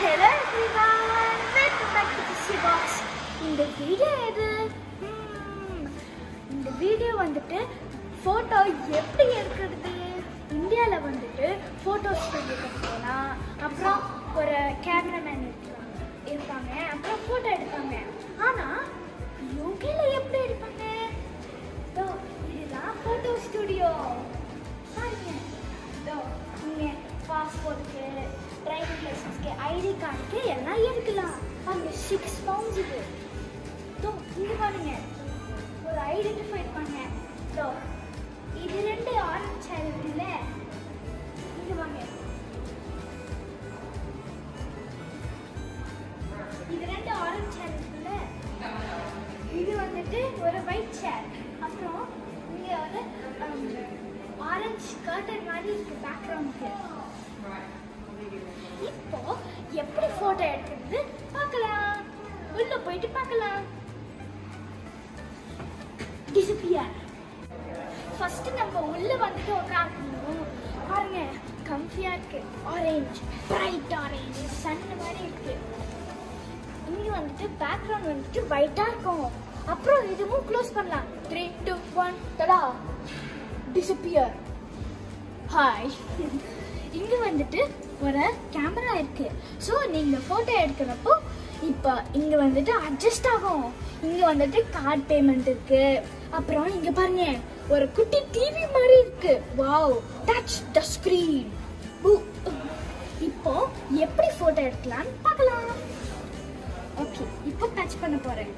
Hello everyone, welcome back to Kissy Box. இந்த video எது Hmm, இந்த வீடியோ வந்துட்டு ஃபோட்டோ எப்படி எடுக்கிறது இந்தியாவில் வந்துட்டு ஃபோட்டோ ஸ்டுடியோக்கு போகலாம் அப்புறம் ஒரு கேமராமேன் இருப்பாங்க இருப்பாங்க அப்புறம் ஃபோட்டோ எடுப்பாங்க ஆனால் யூகேல எப்படி எடுப்பாங்க இதோ, இதுதான் ஃபோட்டோ ஸ்டுடியோ பாருங்க இதோ, நீங்க பாஸ்போர்ட்டுக்கு டிரைவிங் லைசன்ஸ்க்கு ஐடி கார்டுக்கு எல்லாம் எடுக்கலாம் அங்க சிக்ஸ் பவுண்ட்ஸ் இது இதோ, இங்க பாருங்க ஒரு ஐடென்டிஃபை பண்ண இதோ, இது ரெண்டு ஆரஞ்சு சேர் இருக்குல்ல இங்க வாங்க இது ரெண்டு ஆரஞ்சு சேர் இருக்குல்ல இது வந்துட்டு ஒரு ஒயிட் சேர் அப்புறம் இங்க வந்து ஆரஞ்சு கர்டன் மாதிரி இருக்கு பேக்ரவுண்டுக்கு இப்போ எப்படி போட்டோ எடுக்கிறது பார்க்கலாம் உள்ள போயிட்டு பார்க்கலாம் டிசப்பியர் ஃபர்ஸ்ட் நம்ம உள்ள வந்துட்டு உட்காரணும் பாருங்க கம்ஃபியா இருக்கு ஆரஞ்சு பிரைட் ஆரஞ்சு சன் மாதிரி இருக்கு இங்க வந்துட்டு பேக்ரவுண்ட் வந்துட்டு ஒயிட்டா இருக்கும் அப்புறம் இதுவும் க்ளோஸ் பண்ணலாம் three two one tada disappear hi இங்க வந்துட்டு ஒரு கேமரா இருக்கு ஸோ நீங்க போட்டோ எடுக்கிறப்போ இப்போ இங்க வந்துட்டு அட்ஜஸ்ட் ஆகும் இங்க வந்துட்டு கார்டு பேமெண்ட் இருக்கு அப்புறம் இங்க பாருங்க ஒரு குட்டி டிவி மாதிரி இருக்கு வாவ் டச் த ஸ்கிரீன் இப்போ எப்படி போட்டோ எடுக்கலாம்னு பார்க்கலாம் ஓகே இப்போ டச் பண்ண போறேன்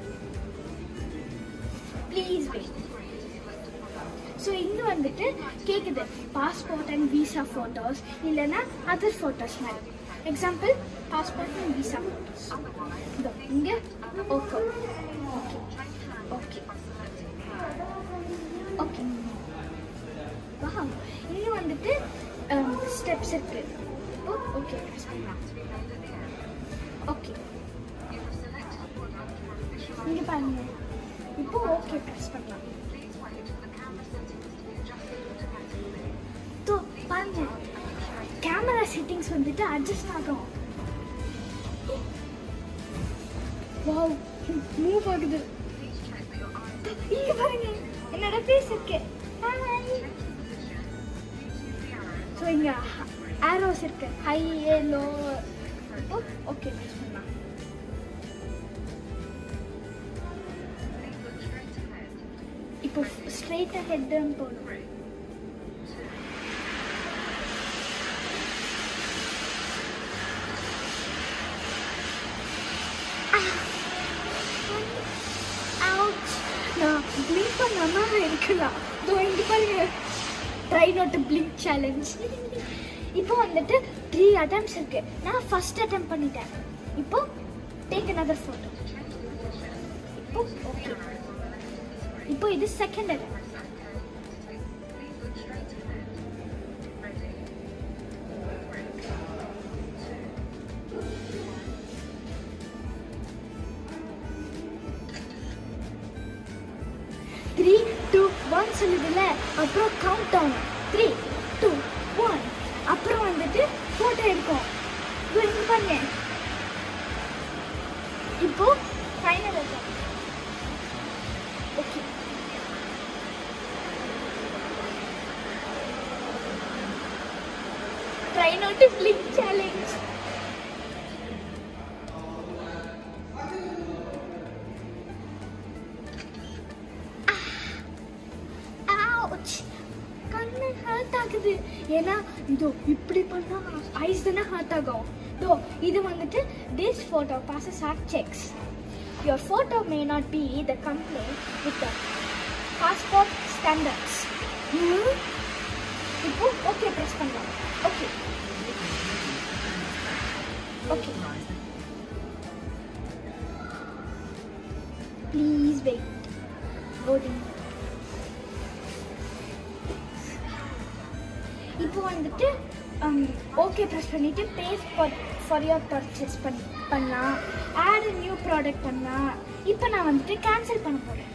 ப்ளீஸ் வெயிட் ஸோ இங்க வந்துட்டு கேக்குது பாஸ்போர்ட் அண்ட் விசா ஃபோட்டோஸ் இல்லைன்னா அதர் ஃபோட்டோஸ் மாதிரி example passport and visa photos இதோ இங்க ஓகே ஓகே ஓகே ஓகே வா இங்க வந்துட்டு ஸ்டெப்ஸ் இருக்கு ஓ ஓகே ப்ரெஸ் பண்ணலாம் ஓகே இங்க பாருங்க இப்போ ஓகே ப்ரெஸ் பண்ணலாம் தோ பாருங்க கேமரா செட்டிங்ஸ் வந்துட்டு அட்ஜஸ்ட் ஆகும் வாவ் மூவ் ஆகுது இங்க பாருங்க என்னோட ஃபேஸ் இருக்கு ஹாய் ஸோ இங்க ஆரோஸ் இருக்கு high a low okay press பண்ணலாம் இப்போ ஸ்ட்ரெயிட்டாக ஹெட் போகணும் Ouch. நான் பிளிங்க் பண்ணாம இருக்கலாம் இதோ இங்க பாருங்க try not to blink challenge இப்போ வந்துட்டு த்ரீ அட்டம்ஸ் இருக்கு நான் ஃபர்ஸ்ட் அட்டம் பண்ணிட்டேன் இப்போ டேக் another ஃபோட்டோ இப்போ ஓகே இப்போ இது second attempt three two one சொல்லுதுல அப்புறம் count down three two one அப்புறம் வந்துட்டு ஃபோட்டோ எடுக்கும் இதோ இங்க பாருங்க இப்போ ஃபைனல் இருக்கும் okay try not to blink challenge Ouch. கண்ணு ஹர்ட் ஆகுது ஏன்னா இதோ இப்படி பண்ணா ஐஸ் தானே ஹர்ட் ஆகும் இதோ இது வந்துட்டு this photo passes our checks your photo may not be the compliant with the passport standards இப்போ ஓகே ப்ரெஸ் பண்ணலாம் okay okay please wait loading இப்போ வந்துட்டு ஓகே ப்ரெஸ் பண்ணிட்டு பே ஃபார் யுவர் பர்ச்சேஸ் பண்ணி பண்ணலாம் ஆட் நியூ ப்ராடக்ட் பண்ணலாம் இப்போ நான் வந்துட்டு கேன்சல் பண்ண போகிறேன்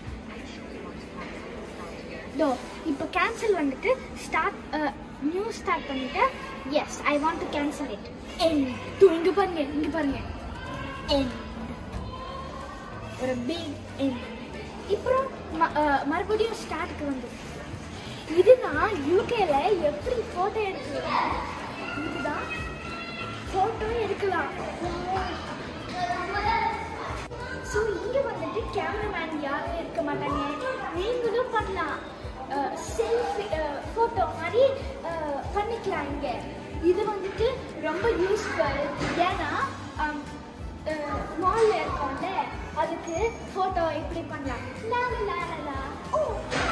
தோ இப்போ கேன்சல் வந்துட்டு ஸ்டார்ட் நியூ ஸ்டார்ட் பண்ணிட்டு yes I want to cancel it end தூ இங்க பாருங்க இங்க பாருங்க end ஒரு பிக் end அப்புறம் ம- அஹ், மறுபடியும் ஸ்டார்ட்க்கு வந்து இதுதான் யூகேல எப்படி போட்டோ எடுக்கலாம் இதுதான் போட்டோ எடுக்கலாம் ஸோ இங்கே வந்துட்டு கேமராமேன் யாரும் இருக்க மாட்டாங்க நீங்களும் பண்ணலாம் செல்ஃபி ஃபோட்டோ மாதிரி அஹ், பண்ணிக்கலாம் இங்கே இது வந்துட்டு ரொம்ப யூஸ்ஃபுல் ஏன்னா மாலில் இருக்கோம்ல அதுக்கு ஃபோட்டோ இப்படி பண்ணலாம் la la la la la oh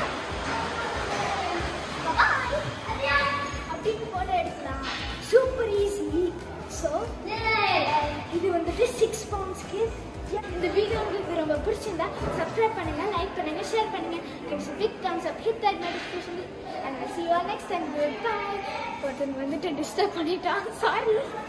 Bye. அப்படின்னு போட்டோ எடுக்கலாம் சூப்பர் ஈஸி ஸோ இது வந்துட்டு சிக்ஸ் பவுண்ட்ஸ்க்கு இந்த வீடியோ உங்களுக்கு ரொம்ப பிடிச்சிருந்தா சப்ஸ்கிரைப் பண்ணுங்க லைக் பண்ணுங்க ஷேர் பண்ணுங்க kids big thumbs up hit that notification and see you all next time goodbye ஒருத்தன் வந்துட்டு டிஸ்டர்ப் பண்ணிட்டான் சாரி